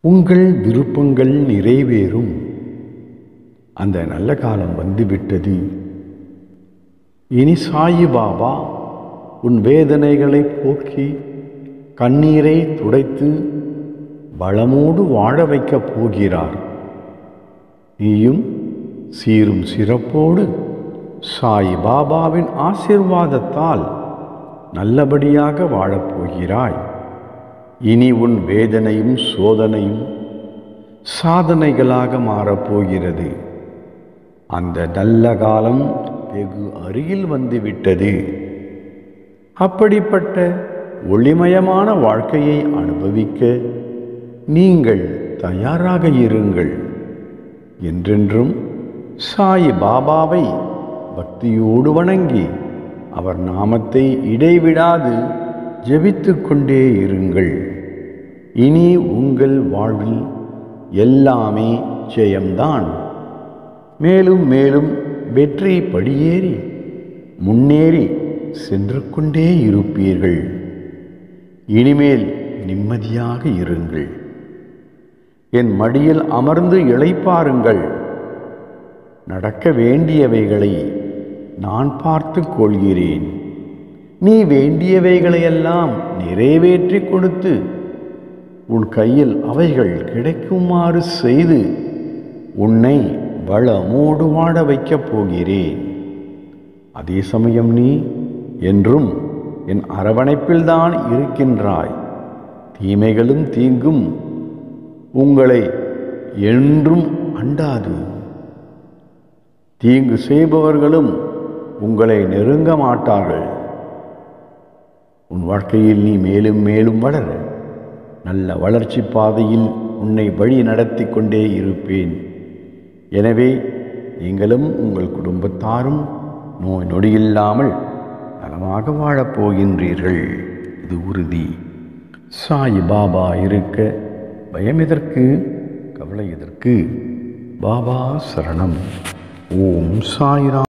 உங்கள் விருப்பங்கள் நிறைவேறும் அந்த நல்ல காலம் வந்துவிட்டது இனி சாயி பாபா உன் வேதனைகளை போக்கி கண்ணீரை துடைத்து வளமோடு வாழ வைக்கப் போகிறார் நீயும் சீரும் சிறப்போடு சாய் பாபாவின் ஆசிர்வாதத்தால் நல்லபடியாக வாழப்போகிறாய் இனி உன் வேதனையும் சோதனையும் சாதனைகளாக மாறப்போகிறது அந்த நல்ல காலம் வெகு அருகில் வந்துவிட்டது அப்படிப்பட்ட ஒளிமயமான வாழ்க்கையை அனுபவிக்க நீங்கள் தயாராக இருங்கள் என்றென்றும் சாய் பாபாவை பக்தியோடு வணங்கி அவர் நாமத்தை இடைவிடாது ஜெபித்துக் கொண்டே இருங்கள் இனி உங்கள் வாழ்வில் எல்லாமே ஜெயம்தான் மேலும் மேலும் வெற்றி படியேறி முன்னேறி சென்று கொண்டே இருப்பீர்கள் இனிமேல் நிம்மதியாக இருங்கள் என் மடியில் அமர்ந்து இளைப்பாருங்கள் நடக்க வேண்டியவைகளை நான் பார்த்து கொள்கிறேன் நீ வேண்டியவைகளையெல்லாம் நிறைவேற்றி கொடுத்து உன் கையில் அவைகள் கிடைக்குமாறு செய்து உன்னை வளமோடு வாழ வைக்கப் போகிறேன் அதே சமயம் நீ என்றும் என் அரவணைப்பில்தான் இருக்கின்றாய் தீமைகளும் தீங்கும் உங்களை என்றும் அண்டாது தீங்கு செய்பவர்களும் உங்களை நெருங்க மாட்டார்கள் உன் வாழ்க்கையில் நீ மேலும் மேலும் வளர நல்ல வளர்ச்சி பாதையில் உன்னை வழி நடத்தி கொண்டே இருப்பேன் எனவே நீங்களும் உங்கள் குடும்பத்தாரும் நோய் நொடியில்லாமல் நலமாக வாழப் போகின்றீர்கள் இது உறுதி சாய் பாபா இருக்க பயம் எதற்கு கவலை எதற்கு பாபா சரணம் ஓம் சாய்ராம்